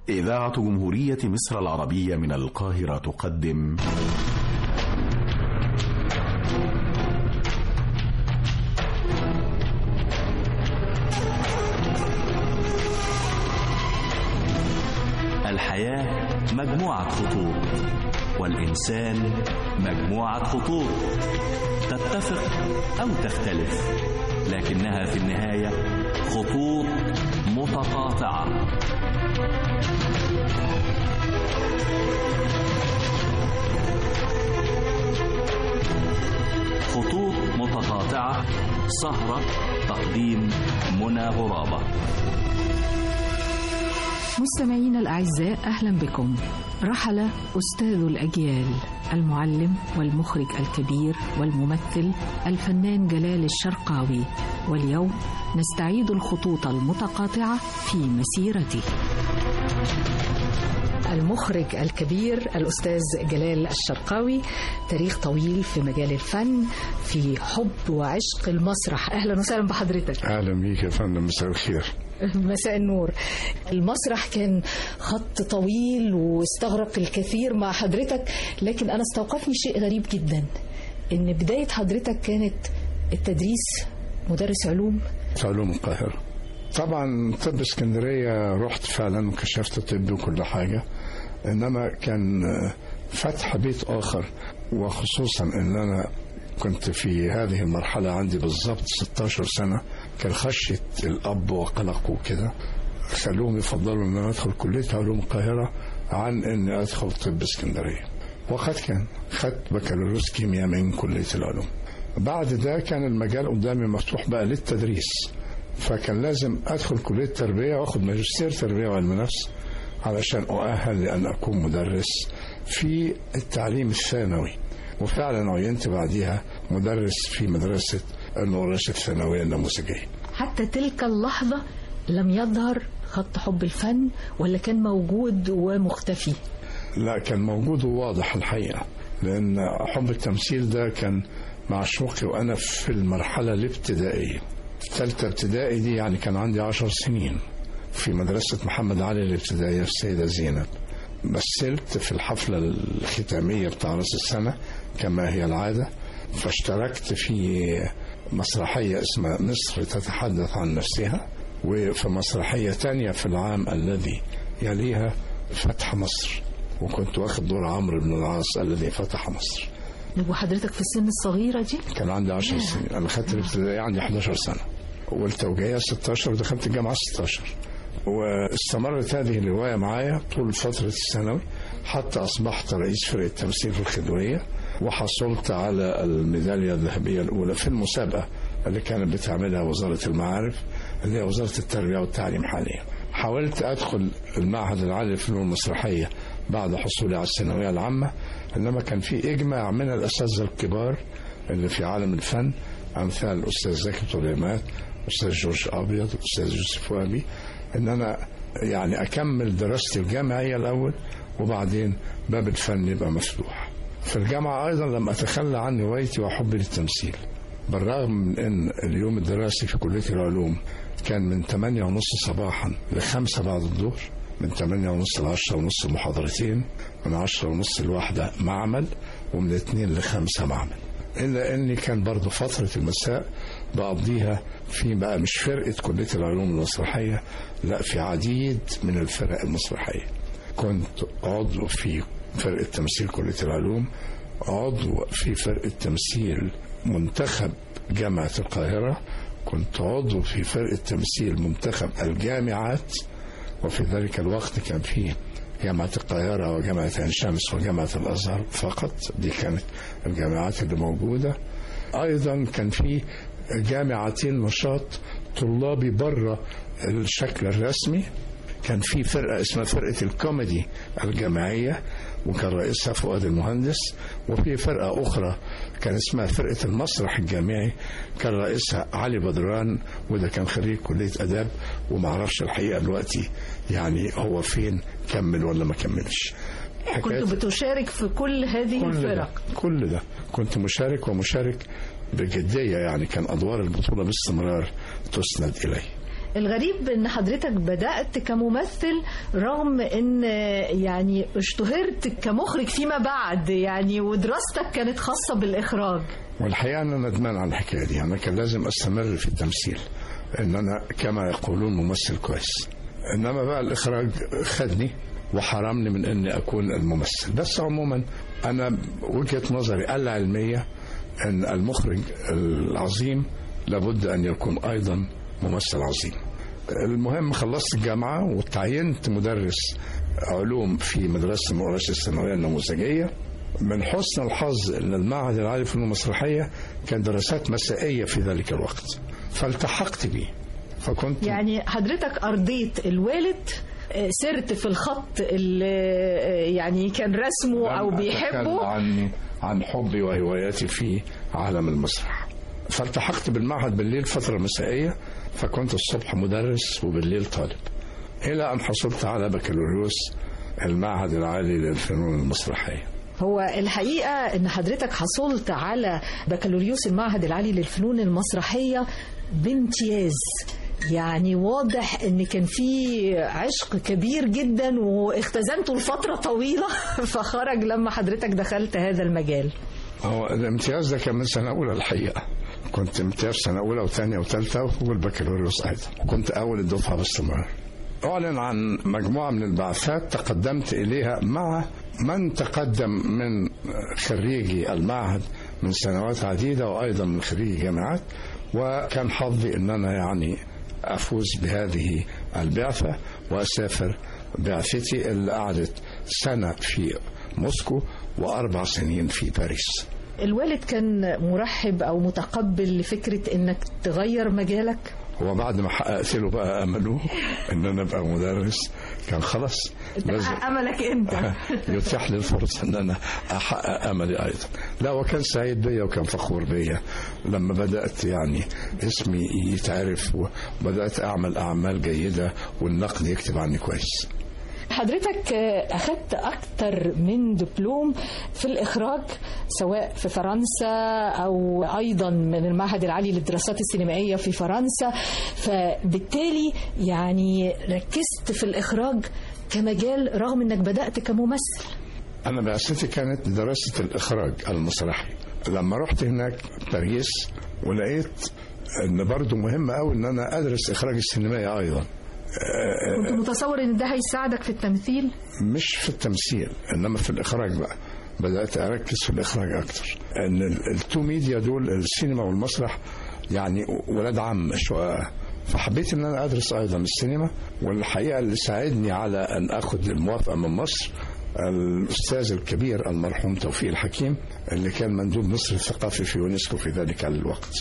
إذاعة جمهورية مصر العربية من القاهرة تقدم الحياة مجموعة خطوط والإنسان مجموعة خطوط تتفق أو تختلف لكنها في النهاية خطوط متقاطعة خطوط متقاطعة سهرة تقديم منى غرابة مستمعينا الأعزاء أهلا بكم رحل أستاذ الأجيال المعلم والمخرج الكبير والممثل الفنان جلال الشرقاوي واليوم نستعيد الخطوط المتقاطعة في مسيرته المخرج الكبير الأستاذ جلال الشرقاوي تاريخ طويل في مجال الفن في حب وعشق المسرح أهلا وسهلا بحضرتك اهلا بيك يا فندم مساء الخير مساء النور المسرح كان خط طويل واستغرق الكثير مع حضرتك لكن أنا استوقفني شيء غريب جدا إن بداية حضرتك كانت التدريس مدرس علوم في علوم القاهره طبعا طب اسكندريه رحت فعلا وكشفت طب وكل حاجه انما كان فتح بيت اخر وخصوصا ان انا كنت في هذه المرحله عندي بالضبط 16 سنه كان خشيه الاب وقلقه وكده خلوهم يفضلوا ان انا ادخل كليه علوم القاهره عن اني ادخل طب اسكندريه وقد كان خدت بكالوريوس كيمياء من كليه العلوم بعد ده كان المجال قدامي مفتوح بقى للتدريس فكان لازم ادخل كليه تربيه واخد ماجستير تربيه وعلم نفس علشان اؤهل لان اكون مدرس في التعليم الثانوي وفعلا عينت بعديها مدرس في مدرسه النورش الثانويه النموذجيه حتى تلك اللحظة لم يظهر خط حب الفن ولا كان موجود ومختفي لا كان موجود وواضح الحقيقه لان حب التمثيل ده كان مع شوقي وانا في المرحله الابتدائيه ثالثه ابتدائي دي يعني كان عندي عشر سنين في مدرسه محمد علي الابتدائيه في السيده زينب مثلت في الحفله الختاميه بتاع راس السنه كما هي العاده فاشتركت في مسرحيه اسمها مصر تتحدث عن نفسها وفي مسرحيه تانية في العام الذي يليها فتح مصر وكنت واخد دور عمرو بن العاص الذي فتح مصر وحضرتك في السن الصغيرة دي كان عندي 10 سنين انا خدت الابتدائي عندي 11 سنه والتوجيهيه 16 ودخلت الجامعه 16 واستمرت هذه الهوايه معايا طول فتره الثانوي حتى اصبحت رئيس فرقه تمثيل في الخدويه وحصلت على الميداليه الذهبيه الاولى في المسابقه اللي كانت بتعملها وزاره المعارف اللي هي وزاره التربيه والتعليم حاليا حاولت ادخل المعهد العالي للفنون المسرحيه بعد حصولي على الثانويه العامه انما كان في اجماع من الاساتذه الكبار اللي في عالم الفن امثال الاستاذ زكي طليمات الاستاذ جورج ابيض الاستاذ يوسف وهبي ان انا يعني اكمل دراستي الجامعيه الاول وبعدين باب الفن يبقى مفتوح في الجامعه ايضا لم اتخلى عن هوايتي وحبي للتمثيل بالرغم من ان اليوم الدراسي في كليه العلوم كان من 8 ونص صباحا لخمسة بعد الظهر من 8 ونص ل 10 ونص محاضرتين من 10 ونص لواحدة معمل ومن 2 ل 5 معمل إلا أني كان برضو فترة المساء بقضيها في بقى مش فرقة كلية العلوم المسرحية لا في عديد من الفرق المسرحية كنت عضو في فرقة تمثيل كلية العلوم عضو في فرقة تمثيل منتخب جامعة القاهرة كنت عضو في فرقة تمثيل منتخب الجامعات وفي ذلك الوقت كان فيه جامعة القاهرة وجامعة عين شمس وجامعة الأزهر فقط دي كانت الجامعات اللي موجودة أيضا كان في جامعتين نشاط طلابي بره الشكل الرسمي كان في فرقة اسمها فرقة الكوميدي الجامعية وكان رئيسها فؤاد المهندس وفي فرقة أخرى كان اسمها فرقة المسرح الجامعي كان رئيسها علي بدران وده كان خريج كلية أداب ومعرفش الحقيقة دلوقتي يعني هو فين كمل ولا ما كملش كنت بتشارك في كل هذه كل ده الفرق كل ده كنت مشارك ومشارك بجدية يعني كان أدوار البطولة باستمرار تسند إلي الغريب ان حضرتك بدأت كممثل رغم ان يعني اشتهرت كمخرج فيما بعد يعني ودراستك كانت خاصة بالإخراج والحقيقة أنا ندمان على الحكاية دي أنا كان لازم أستمر في التمثيل إن أنا كما يقولون ممثل كويس إنما بقى الإخراج خدني وحرمني من إني أكون الممثل بس عموما أنا وجهة نظري العلمية أن المخرج العظيم لابد أن يكون أيضا ممثل عظيم المهم خلصت الجامعة وتعينت مدرس علوم في مدرسة المؤرشة الثانوية النموذجية من حسن الحظ ان المعهد العالي في المسرحيه كان دراسات مسائيه في ذلك الوقت فالتحقت به فكنت يعني حضرتك أرضيت الوالد آه، سرت في الخط اللي آه، يعني كان رسمه أو لم أتكلم بيحبه عن عن حبي وهواياتي في عالم المسرح فالتحقت بالمعهد بالليل فترة مسائية فكنت الصبح مدرس وبالليل طالب إلى أن حصلت على بكالوريوس المعهد العالي للفنون المسرحية هو الحقيقة ان حضرتك حصلت على بكالوريوس المعهد العالي للفنون المسرحية بامتياز يعني واضح ان كان في عشق كبير جدا واختزنته لفترة طويلة فخرج لما حضرتك دخلت هذا المجال هو الامتياز ده كان من سنة أولى الحقيقة كنت امتياز سنة أولى وثانية وثالثة والبكالوريوس أيضا كنت أول الدفعة باستمرار أعلن عن مجموعة من البعثات تقدمت إليها مع من تقدم من خريجي المعهد من سنوات عديدة وأيضا من خريجي جامعات وكان حظي أن أنا يعني أفوز بهذه البعثة وأسافر بعثتي اللي قعدت سنة في موسكو وأربع سنين في باريس الوالد كان مرحب او متقبل لفكرة انك تغير مجالك هو بعد ما حققت له بقى امله ان انا ابقى مدرس كان خلاص لازم املك انت يتيح لي الفرصه ان انا احقق املي ايضا لا وكان سعيد بيا وكان فخور بيا لما بدات يعني اسمي يتعرف وبدات اعمل اعمال جيده والنقد يكتب عني كويس حضرتك آه، أخذت أكثر من دبلوم في الإخراج سواء في فرنسا أو أيضا من المعهد العالي للدراسات السينمائية في فرنسا فبالتالي يعني ركزت في الإخراج كمجال رغم أنك بدأت كممثل انا بعثتي كانت دراسه الاخراج المسرحي لما رحت هناك باريس ولقيت ان برضو مهم قوي ان انا ادرس اخراج السينمائي ايضا كنت متصور أن ده هيساعدك في التمثيل مش في التمثيل انما في الاخراج بقى بدات اركز في الاخراج اكتر ان ال- التو ميديا دول السينما والمسرح يعني ولاد عم شققاء فحبيت ان انا ادرس ايضا السينما والحقيقه اللي ساعدني على ان اخذ الموافقه من مصر الاستاذ الكبير المرحوم توفيق الحكيم اللي كان مندوب مصر الثقافي في يونسكو في ذلك الوقت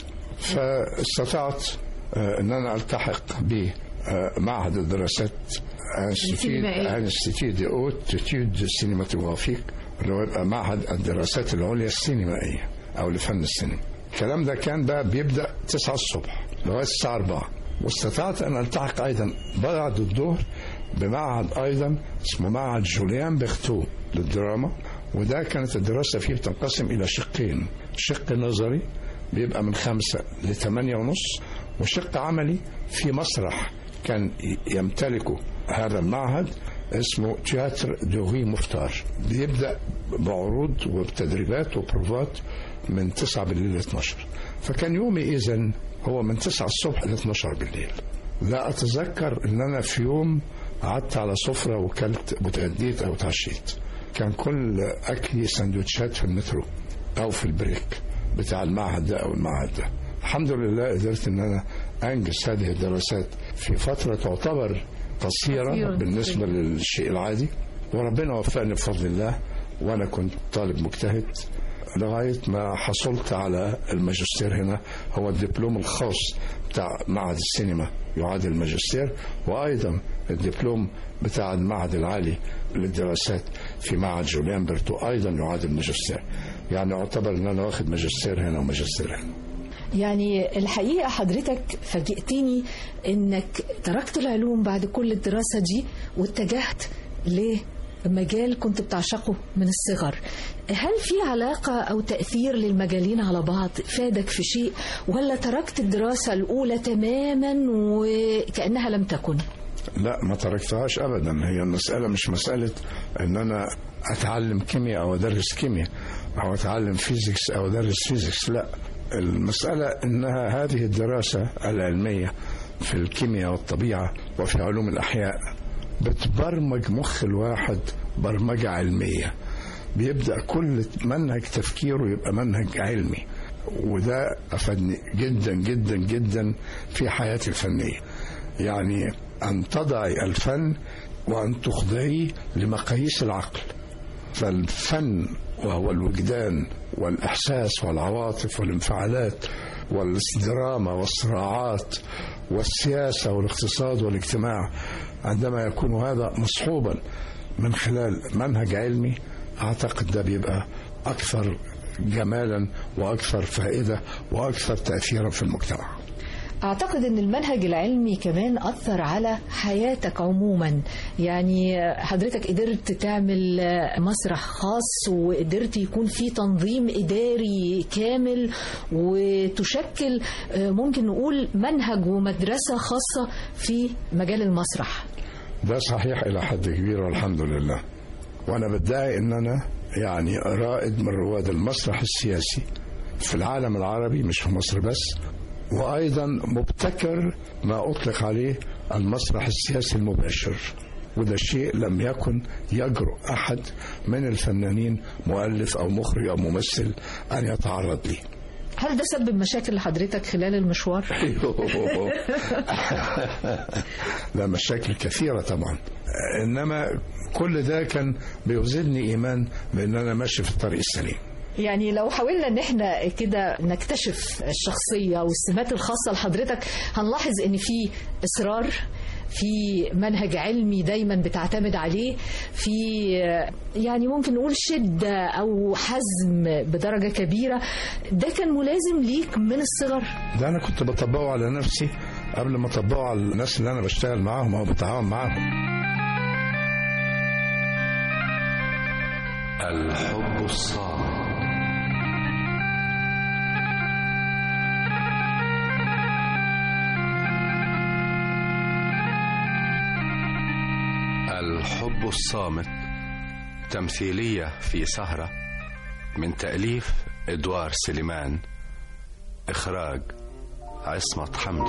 فاستطعت آه، ان انا التحق بمعهد الدراسات السينمائية. انستيتيود دي اوت تيود سينماتوغرافيك اللي هو يبقى معهد الدراسات العليا السينمائيه او لفن السينما الكلام ده كان بقى بيبدا 9 الصبح لغايه الساعه 4 واستطعت ان التحق ايضا بعد الظهر بمعهد ايضا اسمه معهد جوليان بيختو للدراما وده كانت الدراسه فيه بتنقسم الى شقين شق نظري بيبقى من خمسة لثمانية ونص وشق عملي في مسرح كان يمتلكه هذا المعهد اسمه تياتر دوغي مختار بيبدأ بعروض وبتدريبات وبروفات من 9 بالليل ل 12 فكان يومي إذن هو من 9 الصبح ل 12 بالليل لا أتذكر إن أنا في يوم قعدت على سفرة وكلت واتغديت أو اتعشيت كان كل أكلي سندوتشات في المترو أو في البريك بتاع المعهد ده أو المعهد ده الحمد لله قدرت ان انا انجز هذه الدراسات في فتره تعتبر قصيره قصيرة. بالنسبه للشيء العادي وربنا وفقني بفضل الله وانا كنت طالب مجتهد لغايه ما حصلت على الماجستير هنا هو الدبلوم الخاص بتاع معهد السينما يعادل الماجستير وايضا الدبلوم بتاع المعهد العالي للدراسات في معهد جوليان بيرتو ايضا يعادل الماجستير يعني يعتبر ان انا واخد ماجستير هنا وماجستير هنا يعني الحقيقة حضرتك فاجئتني انك تركت العلوم بعد كل الدراسة دي واتجهت مجال كنت بتعشقه من الصغر هل في علاقة أو تأثير للمجالين على بعض فادك في شيء ولا تركت الدراسة الأولى تماما وكأنها لم تكن لا ما تركتهاش ابدا هي المساله مش مساله ان انا اتعلم كيمياء او ادرس كيمياء او اتعلم فيزيكس او ادرس فيزيكس لا المساله انها هذه الدراسه العلميه في الكيمياء والطبيعه وفي علوم الاحياء بتبرمج مخ الواحد برمجه علميه بيبدا كل منهج تفكيره يبقى منهج علمي وده افادني جدا جدا جدا في حياتي الفنيه يعني أن تضعي الفن وأن تخضعيه لمقاييس العقل فالفن وهو الوجدان والإحساس والعواطف والانفعالات والدراما والصراعات والسياسة والاقتصاد والاجتماع عندما يكون هذا مصحوبا من خلال منهج علمي أعتقد ده بيبقى أكثر جمالا وأكثر فائدة وأكثر تأثيرا في المجتمع أعتقد أن المنهج العلمي كمان أثر على حياتك عموما يعني حضرتك قدرت تعمل مسرح خاص وقدرت يكون في تنظيم إداري كامل وتشكل ممكن نقول منهج ومدرسة خاصة في مجال المسرح ده صحيح إلى حد كبير والحمد لله وأنا بدعي أن أنا يعني رائد من رواد المسرح السياسي في العالم العربي مش في مصر بس وأيضا مبتكر ما أطلق عليه المسرح السياسي المباشر وده شيء لم يكن يجرؤ أحد من الفنانين مؤلف أو مخرج أو ممثل أن يتعرض ليه هل ده سبب مشاكل لحضرتك خلال المشوار؟ لا مشاكل كثيرة طبعا إنما كل ده كان بيزيدني إيمان بأن أنا ماشي في الطريق السليم يعني لو حاولنا ان احنا كده نكتشف الشخصية والسمات الخاصة لحضرتك هنلاحظ ان في اصرار في منهج علمي دايما بتعتمد عليه في يعني ممكن نقول شدة أو حزم بدرجة كبيرة ده كان ملازم ليك من الصغر ده أنا كنت بطبقه على نفسي قبل ما أطبقه على الناس اللي أنا بشتغل معاهم أو بتعاون معاهم الحب الصامت الحب الصامت تمثيلية في سهرة من تأليف إدوار سليمان إخراج عصمت حمدي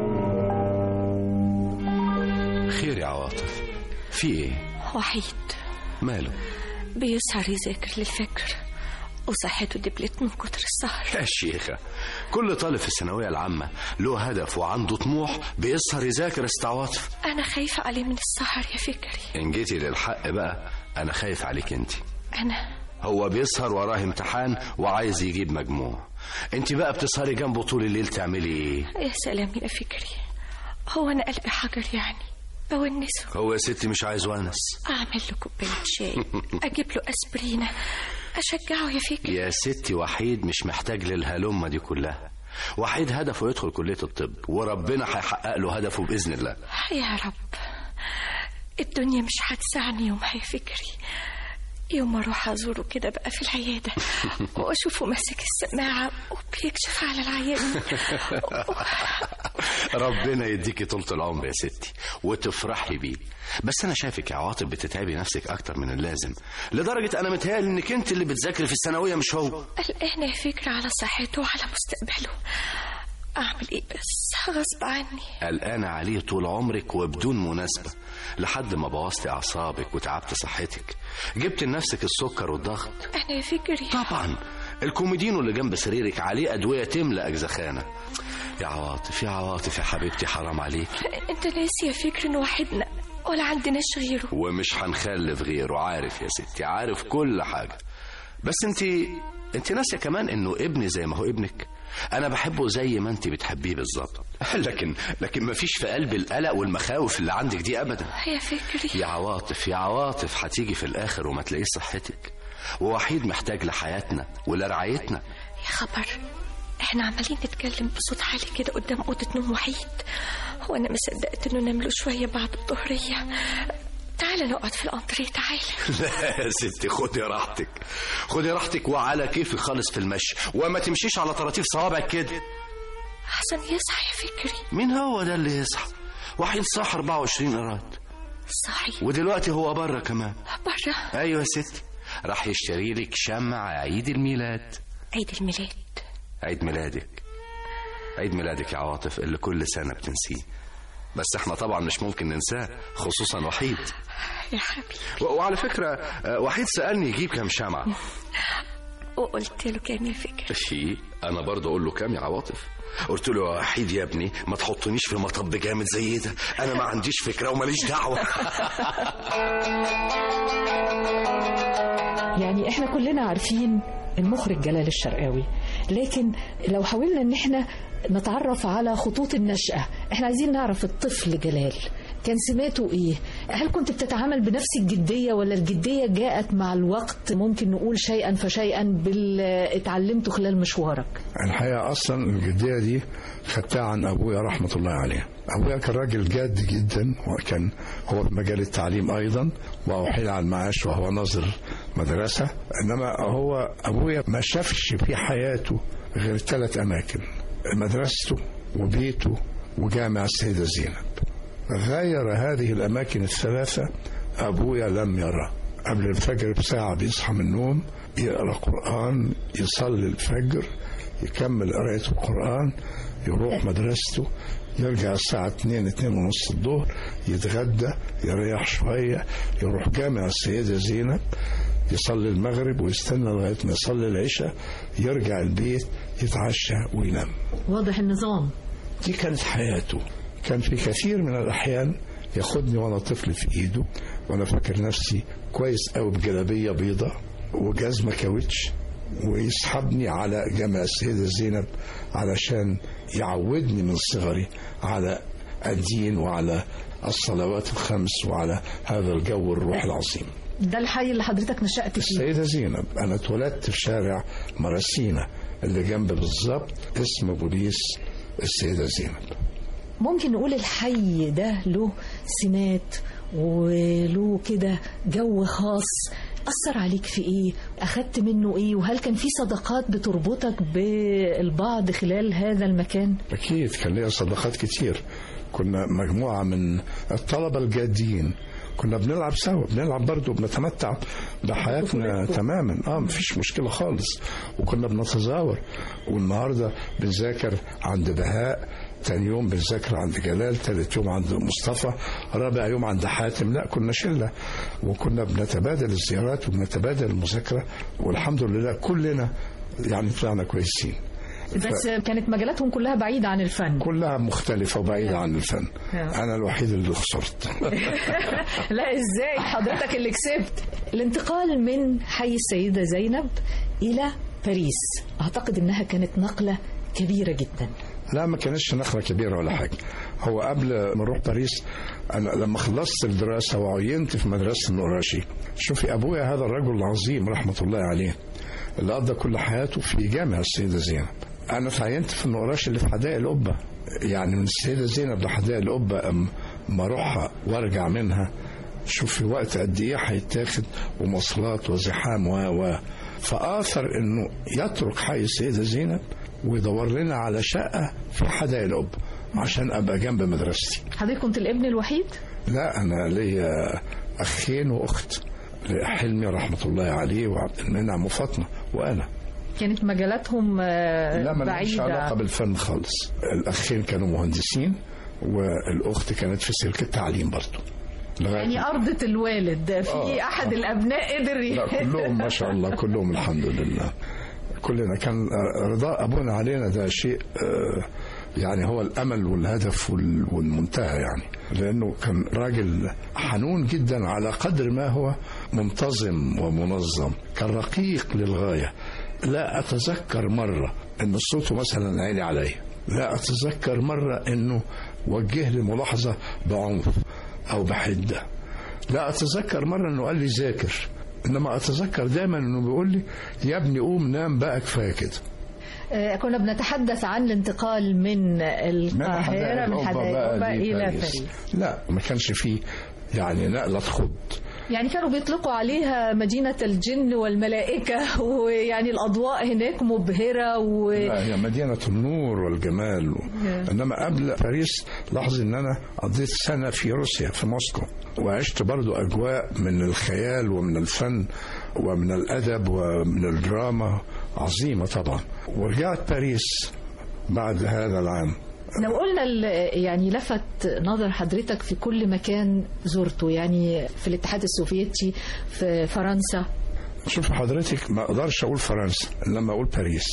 خير يا عواطف في ايه وحيد ماله بيسهر يذاكر للفجر وصحته دبلت من كتر السهر يا شيخة كل طالب في الثانوية العامة له هدف وعنده طموح بيسهر يذاكر استعواطف أنا خايفة عليه من السهر يا فكري إن جيتي للحق بقى أنا خايف عليك أنت أنا هو بيسهر وراه امتحان وعايز يجيب مجموع انت بقى بتسهري جنبه طول الليل تعملي ايه يا سلام يا فكري هو أنا قلبي حجر يعني أونسه هو يا ستي مش عايز ونس أعمل له كوباية شاي أجيب له أسبرينة أشجعه يا فكري يا ستي وحيد مش محتاج للهلمة دي كلها وحيد هدفه يدخل كلية الطب وربنا هيحقق له هدفه بإذن الله يا رب الدنيا مش هتسعني يوم يا فكري يوم ما اروح ازوره كده بقى في العياده واشوفه ماسك السماعه وبيكشف على العيان ربنا يديكي طولة العمر يا ستي وتفرحي بيه بس انا شايفك يا عواطف بتتعبي نفسك اكتر من اللازم لدرجة انا متهيألي انك انت اللي بتذاكري في الثانوية مش هو قلقانه يا فكرة على صحته وعلى مستقبله اعمل ايه بس غصب عني قلقانة عليه طول عمرك وبدون مناسبة لحد ما بوظتي أعصابك وتعبت صحتك جبت لنفسك السكر والضغط انا يا فكري طبعا الكوميدينو اللي جنب سريرك عليه أدوية تملأ أجزخانة يا عواطف يا عواطف يا حبيبتي حرام عليك انت ناسي يا فكري ان وحدنا ولا عندناش غيره ومش هنخلف غيره عارف يا ستي عارف كل حاجة بس انت انت ناسية كمان انه ابني زي ما هو ابنك انا بحبه زي ما انت بتحبيه بالظبط لكن لكن مفيش في قلب القلق والمخاوف اللي عندك دي ابدا يا فكري يا عواطف يا عواطف هتيجي في الاخر وما تلاقيش صحتك ووحيد محتاج لحياتنا ولرعايتنا يا خبر احنا عمالين نتكلم بصوت عالي كده قدام اوضه نوم وحيد وانا ما صدقت انه نام له شويه بعد الظهريه تعال نقعد في الأنتريه تعال لا يا ستي خدي راحتك خدي راحتك وعلى كيفك خالص في المشي وما تمشيش على طراطيف صوابعك كده أحسن يصحى يا فكري مين هو ده اللي يصحى وحيد صح 24 قرات صحيح ودلوقتي هو بره كمان برا ايوه يا ستي راح يشتري لك شمع عيد الميلاد عيد الميلاد عيد ميلادك عيد ميلادك يا عواطف اللي كل سنة بتنسيه بس احنا طبعا مش ممكن ننساه خصوصا وحيد يا حبيبي و- وعلى فكرة آه، وحيد سألني يجيب كام شمعة وقلت له كام يا فكري شي انا برضه اقول له كام يا عواطف قلت له يا وحيد يا ابني ما تحطنيش في مطب جامد زي ده انا ما عنديش فكرة وماليش دعوة يعني احنا كلنا عارفين المخرج جلال الشرقاوي لكن لو حاولنا ان احنا نتعرف على خطوط النشأة احنا عايزين نعرف الطفل جلال كان سماته ايه هل كنت بتتعامل بنفس الجدية ولا الجدية جاءت مع الوقت ممكن نقول شيئا فشيئا باللي اتعلمته خلال مشوارك الحقيقة أصلا الجدية دي خدتها عن أبويا رحمة الله عليه أبويا كان راجل جاد جدا وكان هو في مجال التعليم أيضا وأحيل على المعاش وهو ناظر مدرسة إنما هو أبويا ما شافش في حياته غير ثلاث أماكن مدرسته وبيته وجامع السيدة زينب غير هذه الأماكن الثلاثة أبويا لم يرى قبل الفجر بساعة بيصحى من النوم يقرأ قرآن يصلي الفجر يكمل قراءة القرآن يروح مدرسته يرجع الساعة 2 2 ونص الظهر يتغدى يريح شوية يروح جامع السيدة زينب يصلي المغرب ويستنى لغاية ما يصلي العشاء يرجع البيت يتعشى وينام واضح النظام دي كانت حياته كان في كثير من الأحيان ياخدني وأنا طفل في إيده وأنا فاكر نفسي كويس قوي بجلابية بيضة وجزمة كاوتش ويسحبني على جامع السيدة زينب علشان يعودني من صغري على الدين وعلى الصلوات الخمس وعلى هذا الجو الروح العظيم ده الحي اللي حضرتك نشأت فيه السيدة زينب أنا اتولدت في شارع مراسينا اللي جنب بالظبط اسم بوليس السيدة زينب ممكن نقول الحي ده له سمات وله كده جو خاص أثر عليك في إيه؟ أخدت منه إيه؟ وهل كان في صداقات بتربطك بالبعض خلال هذا المكان؟ أكيد كان ليا صداقات كتير كنا مجموعة من الطلبة الجادين كنا بنلعب سوا بنلعب برضه بنتمتع بحياتنا تماما اه مفيش مشكلة خالص وكنا بنتزاور والنهاردة بنذاكر عند بهاء تاني يوم بنذاكر عند جلال تالت يوم عند مصطفى رابع يوم عند حاتم لا كنا شلة وكنا بنتبادل الزيارات وبنتبادل المذاكرة والحمد لله كلنا يعني طلعنا كويسين بس كانت مجالاتهم كلها بعيدة عن الفن كلها مختلفة وبعيدة عن الفن نعم. أنا الوحيد اللي خسرت لا ازاي حضرتك اللي كسبت الانتقال من حي السيدة زينب إلى باريس أعتقد إنها كانت نقلة كبيرة جدا لا ما كانتش نخلة كبيرة ولا حاجة هو قبل ما نروح باريس أنا لما خلصت الدراسة وعينت في مدرسة النقراشي شوفي أبويا هذا الرجل العظيم رحمة الله عليه اللي قضى كل حياته في جامع السيدة زينب أنا اتعينت في النقراشي اللي في حدائق القبة يعني من السيدة زينب لحدائق القبة أم- ما أروحها وأرجع منها شوفي وقت قد إيه هيتاخد ومواصلات وزحام و و فآثر إنه يترك حي السيدة زينب ويدور لنا على شقة في حدائق القبة عشان أبقى جنب مدرستي حضرتك كنت الابن الوحيد لا أنا ليا أخين وأخت حلمي رحمة الله عليه وعبد المنعم وفاطمة وأنا كانت مجالاتهم آه، لا ما لهاش علاقة بعيدة بالفن خالص الأخين كانوا مهندسين والأخت كانت في سلك التعليم برضه لغاية يعني أرضة الوالد في آه، أحد آه. الأبناء قدر ي- لا كلهم ما شاء الله كلهم الحمد لله كلنا كان رضاء أبونا علينا ده شيء آه، يعني هو الأمل والهدف وال- والمنتهى يعني لأنه كان راجل حنون جدا على قدر ما هو منتظم ومنظم كان رقيق للغاية لا أتذكر مرة أن صوته مثلا عالي علي لا أتذكر مرة أنه وجه لي ملاحظة بعنف أو بحدة لا أتذكر مرة أنه قال لي ذاكر إنما أتذكر دايما أنه بيقول لي يا ابني قوم نام بقى كفاية كده آه، كنا بنتحدث عن الانتقال من من القاهرة من القبة حدائق بقى القبة دي إلى باريس. باريس لا ما كانش فيه يعني نقلة خض يعني كانوا بيطلقوا عليها مدينة الجن والملائكة ويعني الأضواء هناك مبهرة و... لا هي مدينة النور والجمال و... إنما قبل باريس لاحظ إن أنا قضيت سنة في روسيا في موسكو وعشت برضو أجواء من الخيال ومن الفن ومن الأدب ومن الدراما عظيمة طبعا ورجعت باريس بعد هذا العام لو قلنا ال- يعني لفت نظر حضرتك في كل مكان زرته يعني في الاتحاد السوفيتي في فرنسا شوف حضرتك ما اقدرش اقول فرنسا لما اقول باريس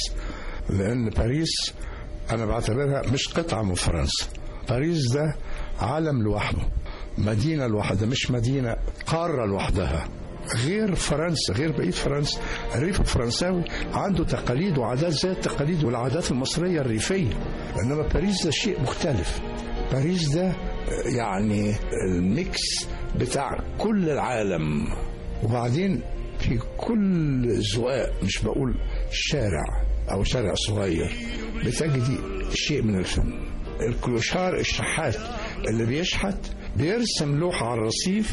لان باريس انا بعتبرها مش قطعه من فرنسا باريس ده عالم لوحده مدينه لوحدها مش مدينه قاره لوحدها غير فرنسا غير بقيه فرنسا الريف الفرنساوي عنده تقاليد وعادات زي التقاليد والعادات المصريه الريفيه انما باريس ده شيء مختلف باريس ده يعني الميكس بتاع كل العالم وبعدين في كل زقاق مش بقول شارع او شارع صغير بتجدي شيء من الفن الكلوشار الشحات اللي بيشحت بيرسم لوحة على الرصيف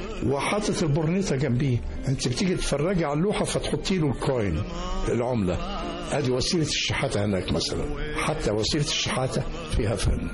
وحاطط البورنيطة جنبيه انت بتيجي تتفرجي على اللوحة فتحطي له الكوين العملة ادي وسيلة الشحاتة هناك مثلا حتى وسيلة الشحاتة فيها فن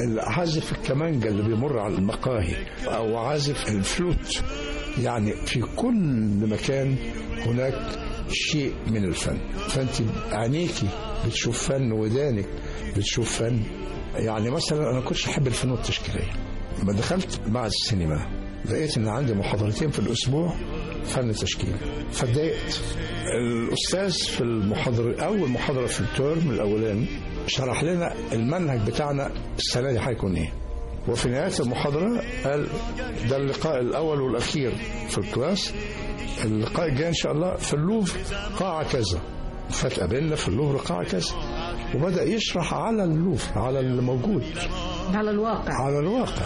عازف الكمانجا اللي بيمر على المقاهي او عازف الفلوت يعني في كل مكان هناك شيء من الفن فانت عينيكي بتشوف فن ودانك بتشوف فن يعني مثلا انا كنتش احب الفنون التشكيليه لما دخلت معهد السينما لقيت ان عندي محاضرتين في الاسبوع فن تشكيل فاتضايقت الاستاذ في المحاضره اول محاضره في الترم الاولاني شرح لنا المنهج بتاعنا السنه دي هيكون ايه وفي نهايه المحاضره قال ده اللقاء الاول والاخير في الكلاس اللقاء الجاي ان شاء الله في اللوفر قاعه كذا فتقابلنا في اللوفر قاعه كذا وبدا يشرح على اللوفر على اللي موجود على الواقع على الواقع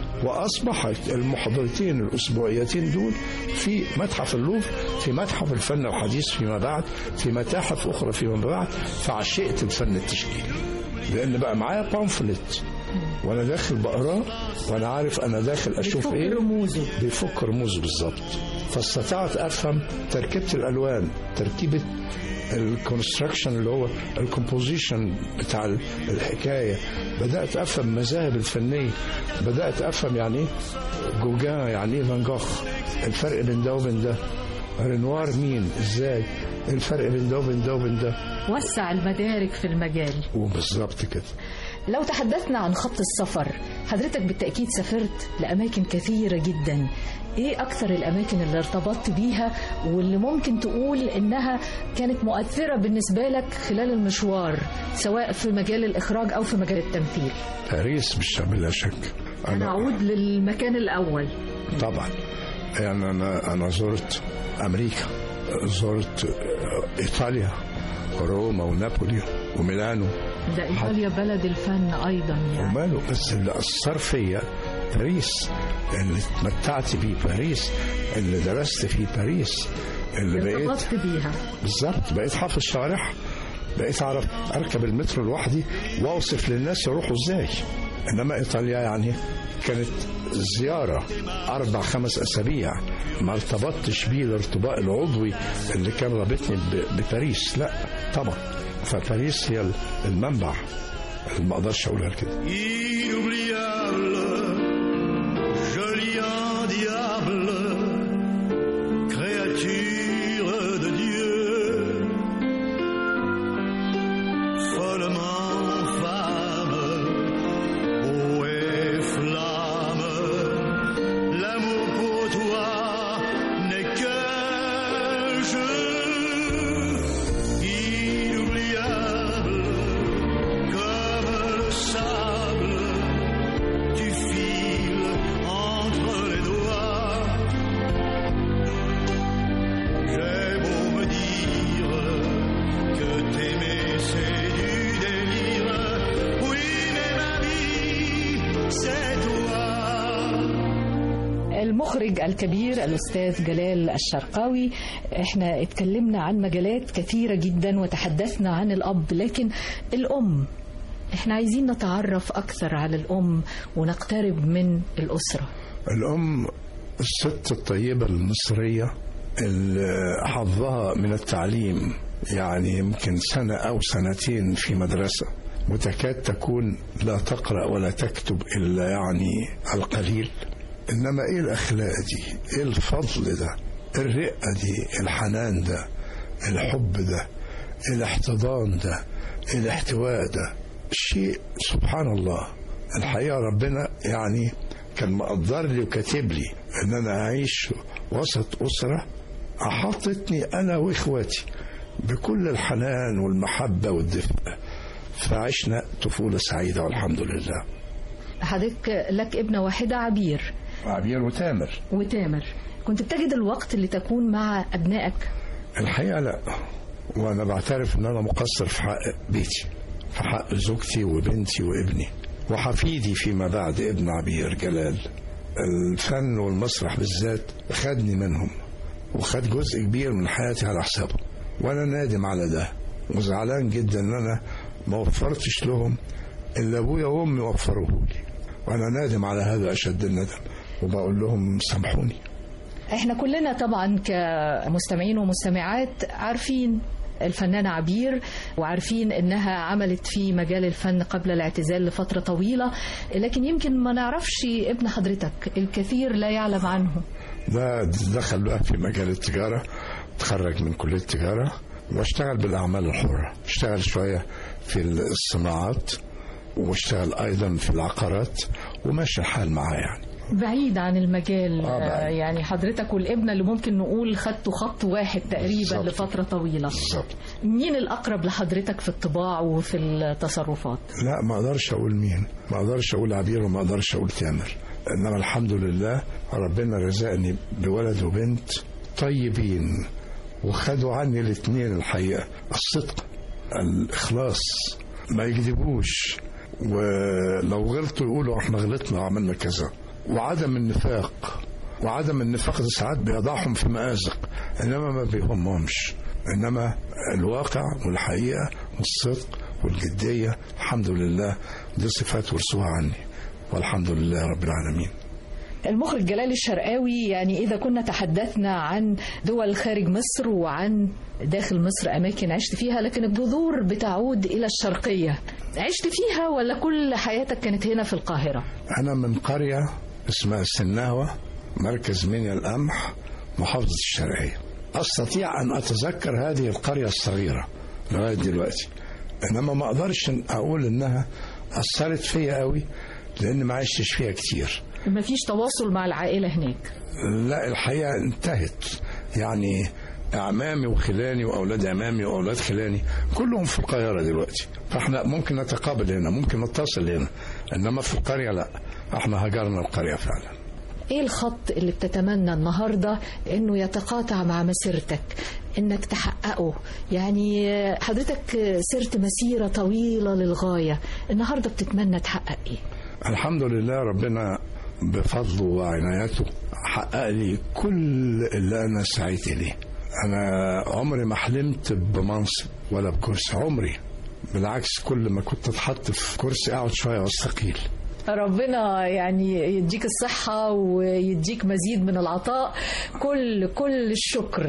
واصبحت المحاضرتين الاسبوعيتين دول في متحف اللوفر في متحف الفن الحديث فيما بعد في متاحف اخرى فيما بعد فعشقت الفن التشكيلي لان بقى معايا بامفلت وانا داخل بقراه وانا عارف انا داخل اشوف بيفك ايه رموزه. بيفك رموز بالظبط فاستطعت افهم تركيبه الالوان تركيبه الكونستراكشن اللي هو الكومبوزيشن بتاع الحكايه بدات افهم المذاهب الفنيه بدات افهم يعني ايه جوجان يعني ايه فان جوخ الفرق بين ده وبين ده رينوار مين ازاي إيه الفرق بين ده وبين ده وبين ده وسع المدارك في المجال وبالظبط كده لو تحدثنا عن خط السفر حضرتك بالتأكيد سافرت لأماكن كثيرة جدا ايه اكثر الاماكن اللي ارتبطت بيها واللي ممكن تقول انها كانت مؤثرة بالنسبة لك خلال المشوار سواء في مجال الاخراج او في مجال التمثيل باريس مش بلا شك نعود للمكان الاول طبعا يعني انا انا زرت امريكا زرت ايطاليا روما ونابولي وميلانو ده ايطاليا بلد الفن ايضا يعني وماله بس اللي اثر فيا باريس اللي اتمتعت بيه باريس اللي درست فيه باريس اللي بقيت ارتبطت بيها بالظبط بقيت حافظ شوارع بقيت اعرف اركب المترو لوحدي واوصف للناس يروحوا ازاي انما ايطاليا يعني كانت زيارة أربع خمس أسابيع ما ارتبطتش بيه الارتباط العضوي اللي كان رابطني ب- بباريس لا طبعا فباريس هي المنبع اللي ما أقدرش أقولها كده inoubliable, joli diable, créature de Dieu, follement femme, eau et flamme, l'amour pour toi n'est que jeu, inoubliable comme le sable du fil entre les doigts. J'ai beau me dire que t'aimer c'est du délire, oui mais ma vie c'est toi. المخرج الكبير الأستاذ جلال الشرقاوي احنا اتكلمنا عن مجالات كثيرة جدا وتحدثنا عن الأب لكن الأم احنا عايزين نتعرف أكثر على الأم ونقترب من الأسرة الأم الست الطيبة المصرية اللي حظها من التعليم يعني يمكن سنة أو سنتين في مدرسة وتكاد تكون لا تقرأ ولا تكتب إلا يعني القليل إنما إيه الأخلاق دي إيه الفضل ده الرقة دي الحنان ده الحب ده الاحتضان ده الاحتواء ده شيء سبحان الله الحقيقة ربنا يعني كان مقدر لي وكاتب لي ان انا اعيش وسط اسره احاطتني انا واخواتي بكل الحنان والمحبه والدفء فعشنا طفوله سعيده والحمد لله حضرتك لك ابنة واحدة عبير عبير وتامر وتامر كنت بتجد الوقت اللي تكون مع أبنائك الحقيقه لا وانا بعترف ان انا مقصر في حق بيتي في حق زوجتي وبنتي وابني وحفيدي فيما بعد ابن عبير جلال الفن والمسرح بالذات خدني منهم وخد جزء كبير من حياتي على حسابه وانا نادم على ده وزعلان جدا ان انا ما وفرتش لهم اللي ابويا وامي وفروه لي وانا نادم على هذا اشد الندم وبقول لهم سامحوني احنا كلنا طبعا كمستمعين ومستمعات عارفين الفنانة عبير وعارفين انها عملت في مجال الفن قبل الاعتزال لفترة طويلة لكن يمكن ما نعرفش ابن حضرتك الكثير لا يعلم عنه ده دخل بقى في مجال التجارة تخرج من كلية التجارة واشتغل بالأعمال الحرة اشتغل شوية في الصناعات واشتغل أيضا في العقارات وماشي الحال معاه يعني بعيد عن المجال آه، بعيد. آه، يعني حضرتك والابنة اللي ممكن نقول خدتوا خط واحد تقريبا بالظبط. لفترة طويلة بالظبط مين الأقرب لحضرتك في الطباع وفي التصرفات لا ما اقدرش اقول مين ما اقدرش اقول عبير وما اقدرش اقول تامر انما الحمد لله ربنا رزقني بولد وبنت طيبين وخدوا عني الاثنين الحقيقه الصدق الاخلاص ما يكذبوش ولو غلطوا يقولوا احنا غلطنا وعملنا كذا وعدم النفاق وعدم النفاق ده ساعات بيضعهم في مآزق انما ما بيهمهمش انما الواقع والحقيقه والصدق والجديه الحمد لله دي صفات ورثوها عني والحمد لله رب العالمين المخرج جلال الشرقاوي يعني إذا كنا تحدثنا عن دول خارج مصر وعن داخل مصر أماكن عشت فيها لكن الجذور بتعود إلى الشرقية عشت فيها ولا كل حياتك كانت هنا في القاهرة انا من قريه اسمها السناوه مركز منيا القمح محافظه الشرقيه استطيع ان اتذكر هذه القريه الصغيره لغايه دلوقتي انما ما اقدرش اقول انها اثرت فيا قوي لان ما عشتش فيها كتير ما فيش تواصل مع العائلة هناك لا الحقيقه انتهت يعني اعمامي وخلاني واولاد اعمامي واولاد خلاني كلهم في القاهره دلوقتي فاحنا ممكن نتقابل هنا ممكن نتصل هنا انما في القريه لا احنا هجرنا القريه فعلا ايه الخط اللي بتتمنى النهارده انه يتقاطع مع مسيرتك انك تحققه يعني حضرتك سرت مسيره طويله للغايه النهارده بتتمنى تحقق ايه الحمد لله ربنا بفضله وعنايته حقق لي كل اللي انا سعيت اليه انا عمري ما حلمت بمنصب ولا بكرسي عمري بالعكس كل ما كنت اتحط في كرسي اقعد شويه واستقيل ربنا يعني يديك الصحة ويديك مزيد من العطاء كل كل الشكر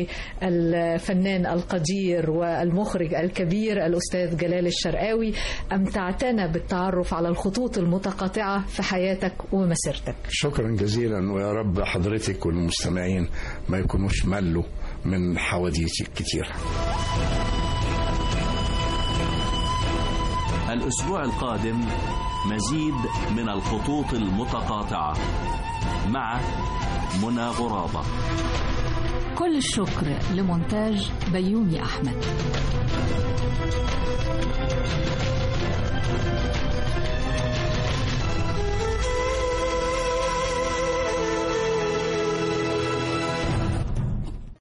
للفنان القدير والمخرج الكبير الأستاذ جلال الشرقاوي أمتعتنا بالتعرف على الخطوط المتقاطعة في حياتك ومسيرتك شكرا جزيلا ويا رب حضرتك والمستمعين ما يكونوش ملوا من حواديتي الكتير الأسبوع القادم مزيد من الخطوط المتقاطعة مع منى غرابة كل الشكر لمونتاج بيومي أحمد